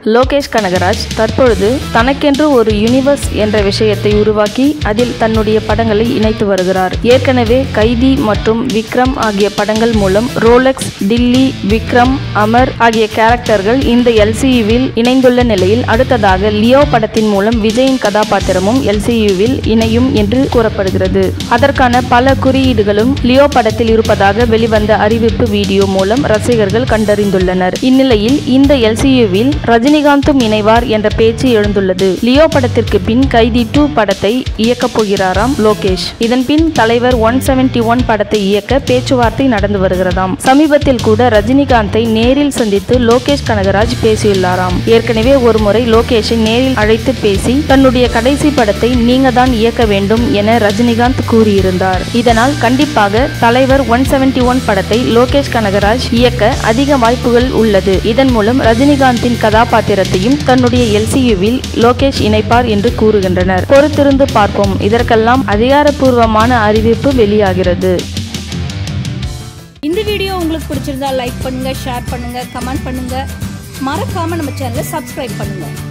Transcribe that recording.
லோகேஷ் கனகராஜ் தற்பொழுது தனக்கென்று ஒரு யூனிவர்ஸ் என்ற விஷயத்தை உருவாக்கி அதில் தன்னுடைய படங்களை இணைத்து வருகிறார் ஏற்கனவே கைதி மற்றும் விக்ரம் ஆகிய படங்கள் மூலம் ரோலக்ஸ் டில்லி விக்ரம் அமர் ஆகிய கேரக்டர்கள் இந்த எல்சியுவில் இணைந்துள்ள நிலையில் அடுத்ததாக லியோ படத்தின் மூலம் விஜயின் கதாபாத்திரமும் எல்சியுவில் இணையும் என்று கூறப்படுகிறது அதற்கான பல குறியீடுகளும் லியோ படத்தில் இருப்பதாக வெளிவந்த அறிவிப்பு வீடியோ மூலம் ரசிகர்கள் கண்டறிந்துள்ளனர் இந்நிலையில் இந்த எல்சியுவில் ரஜினிகாந்தும் இணைவார் என்ற பேச்சு எழுந்துள்ளது லியோ படத்திற்கு பின் கைதி டூ படத்தை இயக்கப் போகிறாராம் லோகேஷ் இதன் பின் தலைவர் ஒன் செவன்டி ஒன் படத்தை இயக்க பேச்சுவார்த்தை நடந்து வருகிறதாம் சமீபத்தில் கூட ரஜினிகாந்தை நேரில் சந்தித்து லோகேஷ் கனகராஜ் பேசியுள்ளாராம் ஏற்கனவே ஒரு முறை லோகேஷை நேரில் அழைத்து பேசி தன்னுடைய கடைசி படத்தை நீங்க தான் இயக்க வேண்டும் என ரஜினிகாந்த் கூறியிருந்தார் இதனால் கண்டிப்பாக தலைவர் ஒன் செவன்டி ஒன் படத்தை லோகேஷ் கனகராஜ் இயக்க அதிக வாய்ப்புகள் உள்ளது இதன் மூலம் ரஜினிகாந்தின் கதாபாத்திரத்தையும் தன்னுடைய எல்சியுவில் லோகேஷ் இணைப்பார் என்று கூறுகின்றனர் பொறுத்திருந்து பார்ப்போம் இதற்கெல்லாம் அதிகாரப்பூர்வமான அறிவிப்பு வெளியாகிறது இந்த வீடியோ உங்களுக்கு பிடிச்சிருந்தா லைக் பண்ணுங்க ஷேர் பண்ணுங்க கமெண்ட் பண்ணுங்க மறக்காம நம்ம சேனலை சப்ஸ்கிரைப் பண்ணுங்க